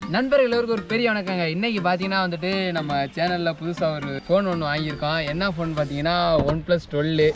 நண்பர்கள் எல்லோருக்கும் ஒரு பெரிய வணக்கங்க இன்னைக்கு பார்த்தீங்கன்னா வந்துட்டு நம்ம சேனலில் புதுசாக ஒரு ஃபோன் ஒன்று வாங்கியிருக்கோம் என்ன ஃபோன் பார்த்தீங்கன்னா ஒன் ப்ளஸ் டுவெல்லு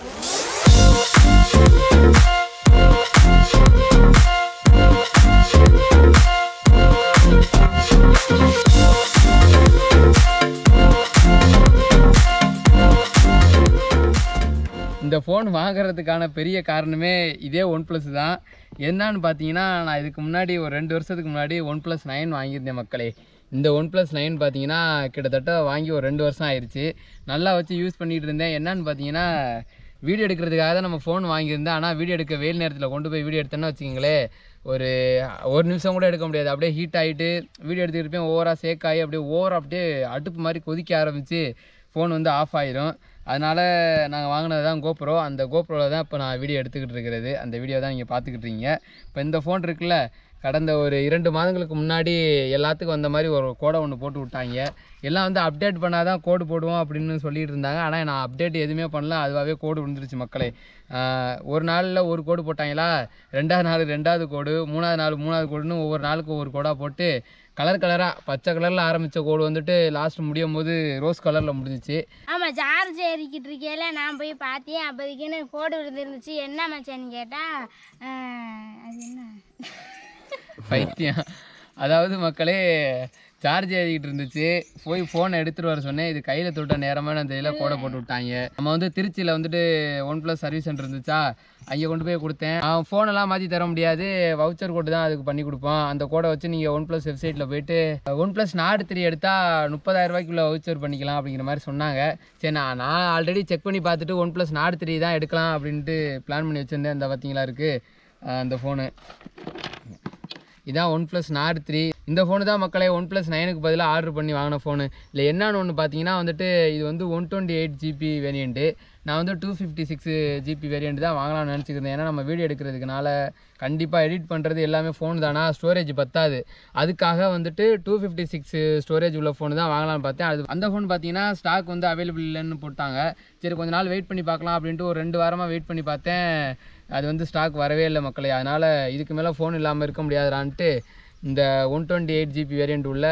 இந்த ஃபோன் வாங்குறதுக்கான பெரிய காரணமே இதே ஒன் ப்ளஸ் தான் என்னன்னு பார்த்தீங்கன்னா நான் இதுக்கு முன்னாடி ஒரு ரெண்டு வருஷத்துக்கு முன்னாடி ஒன் ப்ளஸ் நைன் வாங்கியிருந்தேன் மக்களே இந்த ஒன் ப்ளஸ் நைன் பார்த்தீங்கன்னா கிட்டத்தட்ட வாங்கி ஒரு ரெண்டு வருஷம் ஆயிடுச்சு நல்லா வச்சு யூஸ் பண்ணிகிட்டு இருந்தேன் என்னன்னு பார்த்தீங்கன்னா வீடியோ எடுக்கிறதுக்காக தான் நம்ம ஃபோன் வாங்கியிருந்தேன் ஆனால் வீடியோ எடுக்க வெயில் நேரத்தில் கொண்டு போய் வீடியோ எடுத்தேன்னா வச்சுக்கிங்களேன் ஒரு ஒரு நிமிஷம் கூட எடுக்க முடியாது அப்படியே ஹீட் ஆகிட்டு வீடியோ எடுத்துக்கிட்டு இருப்பேன் ஓவராக சேக் ஆகி அப்படியே ஓவராக அப்படியே அடுப்பு மாதிரி கொதிக்க ஆரம்பித்து ஃபோன் வந்து ஆஃப் ஆயிரும் அதனால் நாங்கள் வாங்கினது தான் கோப்ரோ அந்த கோப்ரோவில் தான் இப்போ நான் வீடியோ எடுத்துக்கிட்டு இருக்கிறது அந்த வீடியோ தான் நீங்கள் பார்த்துக்கிட்டு இருக்கீங்க இப்போ இந்த ஃபோன் இருக்குல்ல கடந்த ஒரு இரண்டு மாதங்களுக்கு முன்னாடி எல்லாத்துக்கும் வந்த மாதிரி ஒரு கோடை ஒன்று போட்டு விட்டாங்க எல்லாம் வந்து அப்டேட் பண்ணால் தான் கோடு போடுவோம் அப்படின்னு சொல்லிட்டு இருந்தாங்க ஆனால் நான் அப்டேட் எதுவுமே பண்ணல அதுவாகவே கோடு விழுந்துருச்சு மக்களே ஆஹ் ஒரு நாளில் ஒரு கோடு போட்டாங்களா ரெண்டாவது நாள் ரெண்டாவது கோடு மூணாவது நாள் மூணாவது கோடுன்னு ஒவ்வொரு நாளுக்கு ஒவ்வொரு கோடாக போட்டு கலர் கலராக பச்சை கலரில் ஆரம்பித்த கோடு வந்துட்டு லாஸ்ட் முடியும் போது ரோஸ் கலரில் முடிஞ்சிச்சு ஆமாம் சார்ஜ் ஏறிக்கிட்டு இருக்கையில நான் போய் பார்த்தேன் அப்போதைக்குன்னு கோடு விழுந்துருந்துச்சு என்ன மச்சான்னு கேட்டால் அது என்ன பைத்தியம் அதாவது மக்களே சார்ஜ் ஏறிக்கிட்டு இருந்துச்சு போய் ஃபோனை எடுத்துகிட்டு வர சொன்னேன் இது கையில் தொட்ட நேரமான அந்த இதில் கோடை போட்டு விட்டாங்க நம்ம வந்து திருச்சியில் வந்துட்டு ஒன் ப்ளஸ் சர்வீஸ் சென்டர் இருந்துச்சா அங்கே கொண்டு போய் கொடுத்தேன் அவன் ஃபோனெல்லாம் மாற்றி தர முடியாது வவுச்சர் கோடு தான் அதுக்கு பண்ணி கொடுப்போம் அந்த கோடை வச்சு நீங்கள் ஒன் ப்ளஸ் வெப்சைட்டில் போயிட்டு ஒன் ப்ளஸ் நாடு த்ரீ எடுத்தால் முப்பதாயிரம் ரூபாய்க்குள்ள வவுச்சர் பண்ணிக்கலாம் அப்படிங்கிற மாதிரி சொன்னாங்க சரி நான் நான் ஆல்ரெடி செக் பண்ணி பார்த்துட்டு ஒன் ப்ளஸ் நாடு த்ரீ தான் எடுக்கலாம் அப்படின்ட்டு பிளான் பண்ணி வச்சுருந்தேன் இந்த பார்த்தீங்களா இருக்குது அந்த ஃபோனு இதான் ஒன் ப்ளஸ் நாட் த்ரீ இந்த ஃபோனு தான் மக்களே ஒன் ப்ளஸ் நைனுக்கு பதிலாக ஆர்டர் பண்ணி வாங்கின ஃபோனு இல்லை என்னன்னு ஒன்று பார்த்தீங்கன்னா வந்துட்டு இது வந்து one twenty eight GB variant நான் வந்து two fifty six GB variant தான் வாங்கலாம்னு நினச்சிக்கிறேன் ஏன்னா நம்ம வீடியோ எடுக்கிறதுக்குனால கண்டிப்பாக எடிட் பண்ணுறது எல்லாமே ஃபோன் தானா ஸ்டோரேஜ் பத்தாது அதுக்காக வந்துட்டு டூ ஃபிஃப்டி சிக்ஸ் ஸ்டோரேஜ் உள்ள ஃபோன் தான் வாங்கலாம்னு பார்த்தேன் அது அந்த ஃபோன் பார்த்தீங்கன்னா ஸ்டாக் வந்து அவைலபிள் இல்லைன்னு போட்டாங்க சரி கொஞ்ச நாள் வெயிட் பண்ணி பார்க்கலாம் அப்படின்ட்டு ஒரு ரெண்டு வாரமாக வெயிட் பண்ணி பார்த்தேன் அது வந்து ஸ்டாக் வரவே இல்லை மக்களே அதனால் இதுக்கு மேலே ஃபோன் இல்லாமல் இருக்க முடியாதுடான்ட்டு இந்த one twenty eight GB variant உள்ள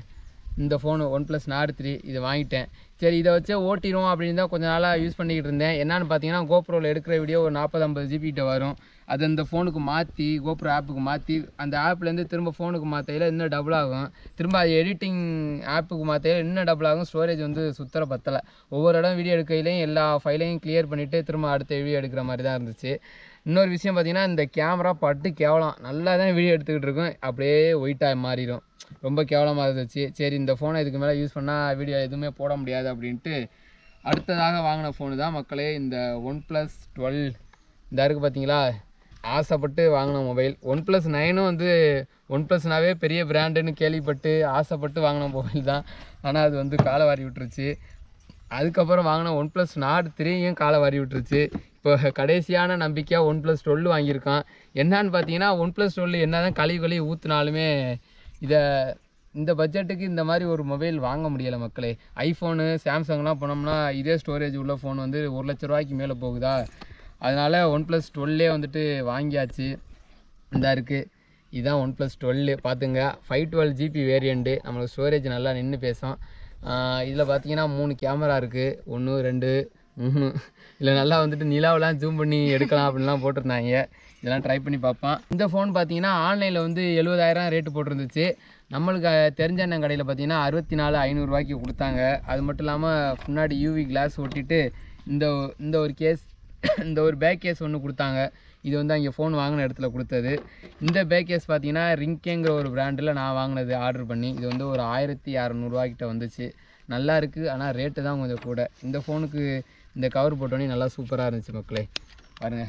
இந்த phone OnePlus Nord three இது வாங்கிட்டேன் சரி இதை வச்சே ஓட்டிடும் அப்படின்னு தான் கொஞ்ச நாளாக யூஸ் பண்ணிக்கிட்டு இருந்தேன் என்னன்னு பார்த்தீங்கன்னா கோப்ரோவில் எடுக்கிற வீடியோ ஒரு நாற்பது ஐம்பது ஜிபி கிட்ட வரும் அது அந்த ஃபோனுக்கு மாற்றி கோப்ரோ ஆப்புக்கு மாற்றி அந்த ஆப்லேருந்து திரும்ப ஃபோனுக்கு மாற்றையில் இன்னும் டபுள் ஆகும் திரும்ப அது எடிட்டிங் ஆப்புக்கு மாற்றையில் இன்னும் டபுள் ஆகும் ஸ்டோரேஜ் வந்து சுத்தர பத்தலை ஒவ்வொரு இடம் வீடியோ எடுக்கையிலையும் எல்லா ஃபைலையும் கிளியர் பண்ணிவிட்டு திரும்ப அடுத்த வீடியோ எடுக்கிற மாதிரி தான் இருந்துச்சு இன்னொரு விஷயம் பார்த்தீங்கன்னா இந்த கேமரா பட்டு கேவலம் நல்லா தான் வீடியோ எடுத்துக்கிட்டு இருக்கும் அப்படியே ஒயிட்டாக மாறிடும் ரொம்ப கேவலமாக இருந்துச்சு சரி இந்த ஃபோனை இதுக்கு மேலே யூஸ் பண்ணால் வீடியோ எதுவுமே போட முடியாது அப்படின்ட்டு அடுத்ததாக வாங்கின ஃபோனு தான் மக்களே இந்த ஒன் ப்ளஸ் டுவெல் இந்த இருக்குது பார்த்தீங்களா ஆசைப்பட்டு வாங்கின மொபைல் ஒன் ப்ளஸ் நைனும் வந்து ஒன் ப்ளஸ்னாவே பெரிய பிராண்டுன்னு கேள்விப்பட்டு ஆசைப்பட்டு வாங்கின மொபைல் தான் ஆனால் அது வந்து காலை வாரி விட்டுருச்சு அதுக்கப்புறம் வாங்கின ஒன் ப்ளஸ் நாட் த்ரீயும் காலை வாரி விட்டுருச்சு இப்போ கடைசியான நம்பிக்கையாக ஒன் ப்ளஸ் டுவெல் வாங்கியிருக்கான் என்னன்னு பார்த்தீங்கன்னா ஒன் ப்ளஸ் டுவெல் என்ன தான் கழுவி கழுவி ஊற்றினாலுமே இதை இந்த பட்ஜெட்டுக்கு இந்த மாதிரி ஒரு மொபைல் வாங்க முடியலை மக்களே ஐஃபோனு சாம்சங்லாம் போனோம்னா இதே ஸ்டோரேஜ் உள்ள ஃபோன் வந்து ஒரு லட்ச ரூபாய்க்கு மேலே போகுதா அதனால் ஒன் ப்ளஸ் டுவெல்லே வந்துட்டு வாங்கியாச்சு இந்த இருக்குது இதுதான் ஒன் ப்ளஸ் டுவெல்லு பார்த்துங்க ஃபைவ் டுவெல் ஜிபி வேரியண்ட்டு நம்மளுக்கு ஸ்டோரேஜ் நல்லா நின்று பேசும் இதில் பார்த்தீங்கன்னா மூணு கேமரா இருக்குது ஒன்று ரெண்டு மூணு இதில் நல்லா வந்துட்டு நிலாவெல்லாம் ஜூம் பண்ணி எடுக்கலாம் அப்படின்லாம் போட்டிருந்தாங்க இதெல்லாம் ட்ரை பண்ணி பார்ப்போம் இந்த ஃபோன் பார்த்தீங்கன்னா ஆன்லைனில் வந்து எழுபதாயிரம் ரேட்டு போட்டிருந்துச்சு நம்மளுக்கு அஹ், தெரிஞ்ச அண்ணன் கடையில் பார்த்தீங்கன்னா அறுபத்தி நாலு ஐநூறுரூவாய்க்கு கொடுத்தாங்க அது மட்டும் இல்லாமல் முன்னாடி யூவி கிளாஸ் ஒட்டிட்டு இந்த இந்த ஒரு கேஸ் இந்த ஒரு பேக் கேஸ் ஒன்று கொடுத்தாங்க இது வந்து அங்கே ஃபோன் வாங்கின இடத்துல கொடுத்தது இந்த பேக் கேஸ் பார்த்தீங்கன்னா ரிங்கேங்கிற ஒரு பிராண்டில் நான் வாங்கினது ஆர்டர் பண்ணி இது வந்து ஒரு ஆயிரத்தி அறநூறுவாய்க்கிட்ட வந்துச்சு நல்லா இருக்குது ஆனால் ரேட்டு தான் கொஞ்சம் கூட இந்த ஃபோனுக்கு இந்த கவர் போட்டோன்னே நல்லா சூப்பராக இருந்துச்சு மக்களே பாருங்கள்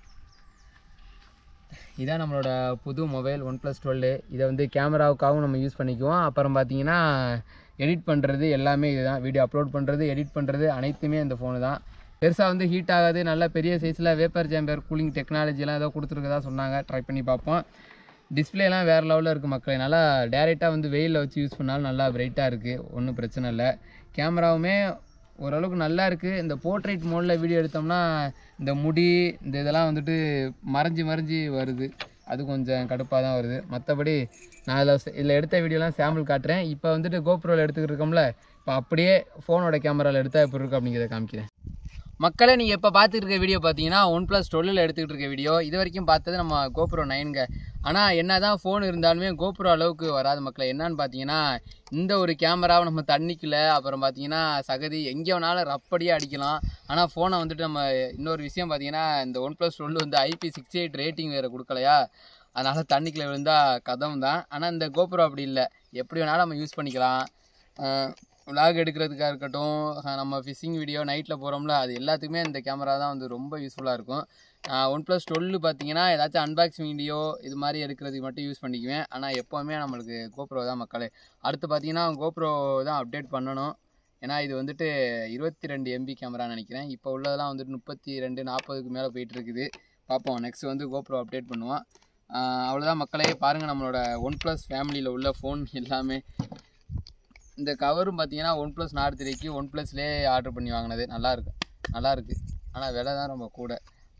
இதான் நம்மளோட புது மொபைல் ஒன் ப்ளஸ் டுவெல் இதை வந்து கேமராவுக்காகவும் நம்ம யூஸ் பண்ணிக்குவோம் அப்புறம் பார்த்தீங்கன்னா எடிட் பண்ணுறது எல்லாமே இதுதான் வீடியோ அப்லோட் பண்ணுறது எடிட் பண்ணுறது அனைத்துமே இந்த ஃபோனு தான் பெருசாக வந்து ஹீட் ஆகாது நல்ல பெரிய சைஸில் வேப்பர் சேம்பர் கூலிங் டெக்னாலஜிலாம் ஏதோ கொடுத்துருக்கதா சொன்னாங்க ட்ரை பண்ணி பார்ப்போம் டிஸ்பிளேலாம் வேறு லெவலில் இருக்குது மக்களே நல்லா டேரெக்டாக வந்து வெயிலில் வச்சு யூஸ் பண்ணாலும் நல்லா பிரைட்டாக இருக்குது ஒன்றும் பிரச்சனை இல்லை கேமராவுமே ஓரளவுக்கு நல்லா இருக்குது இந்த போர்ட்ரேட் மோடில் வீடியோ எடுத்தோம்னா இந்த முடி இந்த இதெல்லாம் வந்துட்டு மறைஞ்சு மறைஞ்சு வருது அது கொஞ்சம் கடுப்பாக தான் வருது மற்றபடி நான் அதில் இதில் எடுத்த வீடியோலாம் சாம்பிள் காட்டுறேன் இப்போ வந்துட்டு கோப்ரோவில் எடுத்துக்கிட்டு இருக்கோம்ல இப்போ அப்படியே ஃபோனோட கேமராவில் எடுத்தால் எப்படி இருக்கும் அப்படிங்கிறத காமிக்கிறேன் மக்களே நீங்கள் இப்போ பார்த்துட்டு இருக்க வீடியோ பார்த்தீங்கன்னா ஒன் ப்ளஸ் டுவெல்லில் எடுத்துக்கிட்டு இருக்க வீடியோ இது வரைக்கும் பார்த்தது நம்ம கோப்ரோ நைனுங்க ஆனால் என்ன தான் ஃபோன் இருந்தாலுமே கோப்ரோ அளவுக்கு வராது மக்களே என்னன்னு பார்த்தீங்கன்னா இந்த ஒரு கேமராவை நம்ம தண்ணிக்குள்ள அப்புறம் பார்த்தீங்கன்னா சகதி எங்கே வேணாலும் ரப்படியாக அடிக்கலாம் ஆனால் ஃபோனை வந்துட்டு நம்ம இன்னொரு விஷயம் பார்த்தீங்கன்னா இந்த ஒன் ப்ளஸ் டுவெல் வந்து ஐபி சிக்ஸ்டி எயிட் ரேட்டிங் வேறு கொடுக்கலையா அதனால் தண்ணிக்குள்ளே விழுந்தால் கதம் தான் ஆனால் இந்த கோப்ரோ அப்படி இல்லை எப்படி வேணாலும் நம்ம யூஸ் பண்ணிக்கலாம் விலாக் எடுக்கிறதுக்காக இருக்கட்டும் அஹ் நம்ம ஃபிஷிங் வீடியோ நைட்டில் போகிறோம்ல அது எல்லாத்துக்குமே இந்த கேமரா தான் வந்து ரொம்ப யூஸ்ஃபுல்லாக இருக்கும் ஒன் ப்ளஸ் டுவெல் பார்த்தீங்கன்னா ஏதாச்சும் அன்பாக்சிங் வீடியோ இது மாதிரி எடுக்கிறதுக்கு மட்டும் யூஸ் பண்ணிக்குவேன் ஆனால் எப்போவுமே நம்மளுக்கு கோப்ரோ தான் மக்களே அடுத்து பார்த்தீங்கன்னா கோப்ரோ தான் அப்டேட் பண்ணணும் ஏன்னா இது வந்துட்டு இருபத்தி ரெண்டு எம்பி கேமரா நினைக்கிறேன் இப்போ உள்ளதெல்லாம் வந்துட்டு முப்பத்தி ரெண்டு நாற்பதுக்கு மேலே போயிட்டு இருக்குது பார்ப்போம் நெக்ஸ்ட் வந்து கோப்ரோ அப்டேட் பண்ணுவோம் ஆஹ் அவ்வளோதான் மக்களே பாருங்கள் நம்மளோட ஒன் ப்ளஸ் ஃபேமிலியில் உள்ள ஃபோன் எல்லாமே இந்த கவரும் பார்த்தீங்கன்னா ஒன் ப்ளஸ் நாட் த்ரீக்கு ஒன் ப்ளஸ்லேயே ஆர்டர் பண்ணி வாங்கினது நல்லா இருக்கு நல்லா இருக்கு ஆனால் விலை தான் ரொம்ப கூட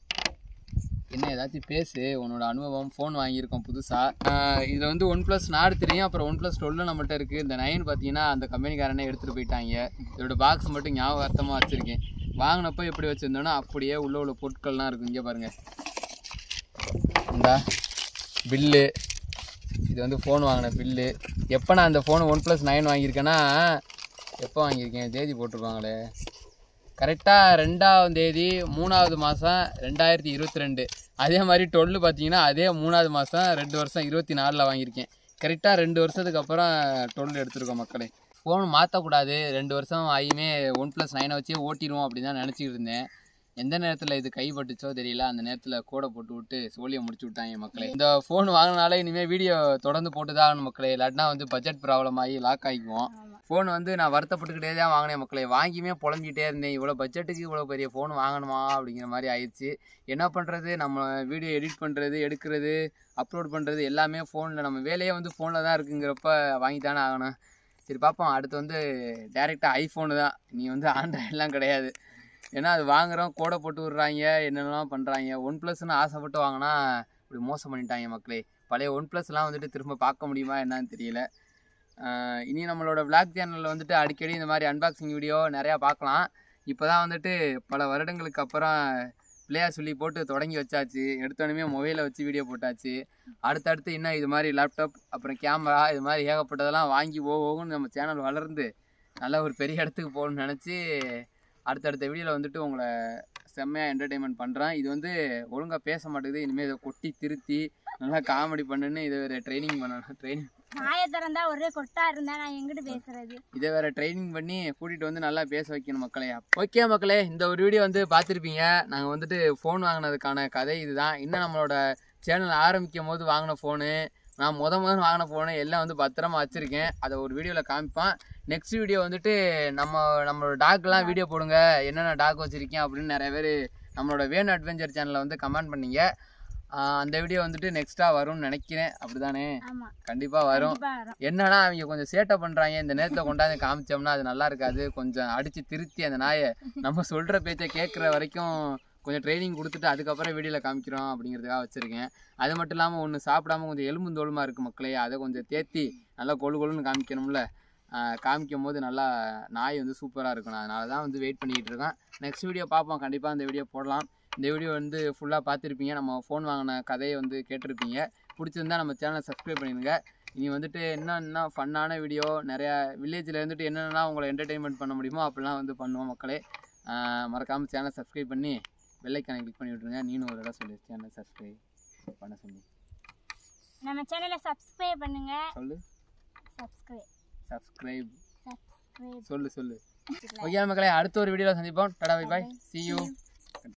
என்ன ஏதாச்சும் பேசு உன்னோட அனுபவம் ஃபோன் வாங்கியிருக்கோம் புதுசாக இதில் வந்து ஒன் ப்ளஸ் நாட் த்ரீயும் அப்புறம் ஒன் ப்ளஸ் டுவெல்லும் நம்மகிட்ட இருக்குது இந்த நைன் பார்த்தீங்கன்னா அந்த கம்பெனிக்காரனே எடுத்துகிட்டு போயிட்டாங்க இதோட பாக்ஸ் மட்டும் ஞாபகார்த்தமாக வச்சுருக்கேன் வாங்கினப்போ எப்படி வச்சுருந்தோன்னா அப்படியே உள்ள உள்ள பொருட்கள்லாம் இருக்கும் இங்கே பாருங்கள் இந்தா பில்லு இது வந்து ஃபோன் வாங்கின பில்லு எப்போ நான் அந்த ஃபோன் ஒன் ப்ளஸ் நைன் வாங்கியிருக்கேன்னா எப்போ வாங்கியிருக்கேன் தேதி போட்டிருப்பாங்களே கரெக்டாக ரெண்டாவது தேதி மூணாவது மாதம் ரெண்டாயிரத்தி இருபத்தி ரெண்டு அதே மாதிரி டுவெல்லு பார்த்தீங்கன்னா அதே மூணாவது மாதம் ரெண்டு வருஷம் இருபத்தி நாலில் வாங்கியிருக்கேன் கரெக்டாக ரெண்டு வருஷத்துக்கு அப்புறம் டுவெல் எடுத்திருக்கோம் மக்களே ஃபோன் மாற்றக்கூடாது ரெண்டு வருஷம் ஆகியுமே ஒன் ப்ளஸ் நைனை வச்சே ஓட்டிடுவோம் அப்படின்னு தான் நினச்சிக்கிட்டு இருந்தேன் எந்த நேரத்தில் இது கைப்பட்டுச்சோ தெரியல அந்த நேரத்தில் கோடை போட்டு விட்டு சோழியை முடிச்சு விட்டாங்க மக்களே இந்த ஃபோன் வாங்கினாலே இனிமேல் வீடியோ தொடர்ந்து போட்டு தான் ஆகணும் மக்களே இல்லாட்டினா வந்து பட்ஜெட் ப்ராப்ளம் ஆகி லாக் ஆகிக்குவோம் ஃபோன் வந்து நான் வருத்தப்பட்டுக்கிட்டே தான் வாங்கினேன் மக்களே வாங்கியுமே புலம்பிக்கிட்டே இருந்தேன் இவ்வளோ பட்ஜெட்டுக்கு இவ்வளோ பெரிய ஃபோன் வாங்கணுமா அப்படிங்கிற மாதிரி ஆயிடுச்சு என்ன பண்ணுறது நம்ம வீடியோ எடிட் பண்ணுறது எடுக்கிறது அப்லோட் பண்ணுறது எல்லாமே ஃபோனில் நம்ம வேலையே வந்து ஃபோனில் தான் இருக்குங்கிறப்ப வாங்கி தானே ஆகணும் சரி பார்ப்போம் அடுத்து வந்து டேரெக்டாக ஐஃபோனு தான் நீ வந்து ஆண்ட்ராய்டெலாம் கிடையாது ஏன்னா அது வாங்குறோம் கோடை போட்டு விட்றாங்க என்னென்னலாம் பண்ணுறாங்க ஒன் ப்ளஸ்னு ஆசைப்பட்டு வாங்கினா இப்படி மோசம் பண்ணிட்டாங்க மக்களே பழைய ஒன் ப்ளஸ்லாம் வந்துட்டு திரும்ப பார்க்க முடியுமா என்னன்னு தெரியல ஆஹ் இனி நம்மளோட விளாக் சேனலில் வந்துட்டு அடிக்கடி இந்த மாதிரி அன்பாக்சிங் வீடியோ நிறையா பார்க்கலாம் இப்போ தான் வந்துட்டு பல வருடங்களுக்கு அப்புறம் பிளேயர் சொல்லி போட்டு தொடங்கி வச்சாச்சு எடுத்தோடனே மொபைலில் வச்சு வீடியோ போட்டாச்சு அடுத்தடுத்து இன்னும் இது மாதிரி லேப்டாப் அப்புறம் கேமரா இது மாதிரி ஏகப்பட்டதெல்லாம் வாங்கி போகும்னு நம்ம சேனல் வளர்ந்து நல்ல ஒரு பெரிய இடத்துக்கு போகணும்னு நினச்சி அடுத்தடுத்த வீடியோவில் வந்துட்டு உங்களை செம்மையாக என்டர்டெயின்மெண்ட் பண்ணுறேன் இது வந்து ஒழுங்காக பேச மாட்டேங்குது இனிமேல் இதை கொட்டி திருத்தி நல்லா காமெடி பண்ணுன்னு இதை வேறு ட்ரைனிங் பண்ணணும் ட்ரைனிங் வாயை திறந்தா ஒரே கொட்டா இருந்தா நான் எங்கிட்டு பேசுறது இதை வேற ட்ரைனிங் பண்ணி கூட்டிகிட்டு வந்து நல்லா பேச வைக்கணும் மக்களே ஓகே மக்களே இந்த ஒரு வீடியோ வந்து பார்த்துருப்பீங்க நாங்கள் வந்துட்டு ஃபோன் வாங்கினதுக்கான கதை இதுதான் இன்னும் நம்மளோட சேனல் ஆரம்பிக்கும் போது வாங்கின ஃபோனு நான் முத முதல் வாங்கின ஃபோனு எல்லாம் வந்து பத்திரமா வச்சுருக்கேன் அதை ஒரு வீடியோவில் காமிப்பேன் நெக்ஸ்ட் வீடியோ வந்துட்டு நம்ம நம்மளோட டாக்லாம் வீடியோ போடுங்க என்னென்ன டாக் வச்சுருக்கேன் அப்படின்னு நிறைய பேர் நம்மளோட வேணு அட்வென்ச்சர் சேனலில் வந்து கமெண்ட் பண்ணீங்க ஆஹ் அந்த வீடியோ வந்துட்டு நெக்ஸ்ட்டாக வரும்னு நினைக்கிறேன் அப்படிதானே ஆமா கண்டிப்பாக வரும் கண்டிப்பா வரும் என்னன்னா அவங்க கொஞ்சம் சேட்டை பண்றாங்க இந்த நேரத்தில் கொண்டாந்து காமிச்சோம்னா அது நல்லா இருக்காது கொஞ்சம் அடிச்சு திருத்தி அந்த நாயை நம்ம சொல்ற பேச்சை கேட்குற வரைக்கும் கொஞ்சம் ட்ரைனிங் கொடுத்துட்டு அதுக்கப்புறம் வீடியோவில் காமிக்கிறோம் அப்படிங்கிறதுக்காக வச்சுருக்கேன் அது மட்டும் இல்லாமல் ஒன்று சாப்பிடாம கொஞ்சம் எலும்பு தோலுமா இருக்குது மக்களே அதை கொஞ்சம் தேத்தி நல்லா கொழு கொழுன்னு காமிக்கணும்ல ஆஹ் காமிக்கும் போது நல்லா நாய் வந்து சூப்பராக இருக்கணும் அதனால தான் வந்து வெயிட் பண்ணிக்கிட்டு இருக்கேன் நெக்ஸ்ட் வீடியோ பார்ப்போம் கண்டிப்பாக இந்த வீடியோ போடலாம் இந்த வீடியோ வந்து ஃபுல்லாக பார்த்துருப்பீங்க நம்ம ஃபோன் வாங்கின கதையை வந்து கேட்டிருப்பீங்க பிடிச்சிருந்தா நம்ம சேனலை சப்ஸ்கிரைப் பண்ணிடுங்க இனி வந்துட்டு என்ன என்ன ஃபன்னான வீடியோ நிறையா வில்லேஜில் இருந்துட்டு என்னென்னலாம் உங்களை என்டர்டெயின்மெண்ட் பண்ண முடியுமோ அப்படிலாம் வந்து பண்ணுவோம் மக்களே மறக்காமல் சேனலை சப்ஸ்கிரைப் பண்ணி வெள்ளைக்கான கிளிக் பண்ணி விட்ருங்க நீனும் ஒரு இடம் சொல்லு சேனலை சப்ஸ்கிரைப் பண்ண சொல்லி நம்ம சேனலை சப்ஸ்கிரைப் பண்ணுங்க சொல்லு சப்ஸ்கிரைப் சப்ஸ்கிரைப் சப்ஸ்கிரைப் சொல்லு சொல்லு ஓகே மக்களே அடுத்த ஒரு வீடியோவில் சந்திப்போம் டடா பை பாய் see you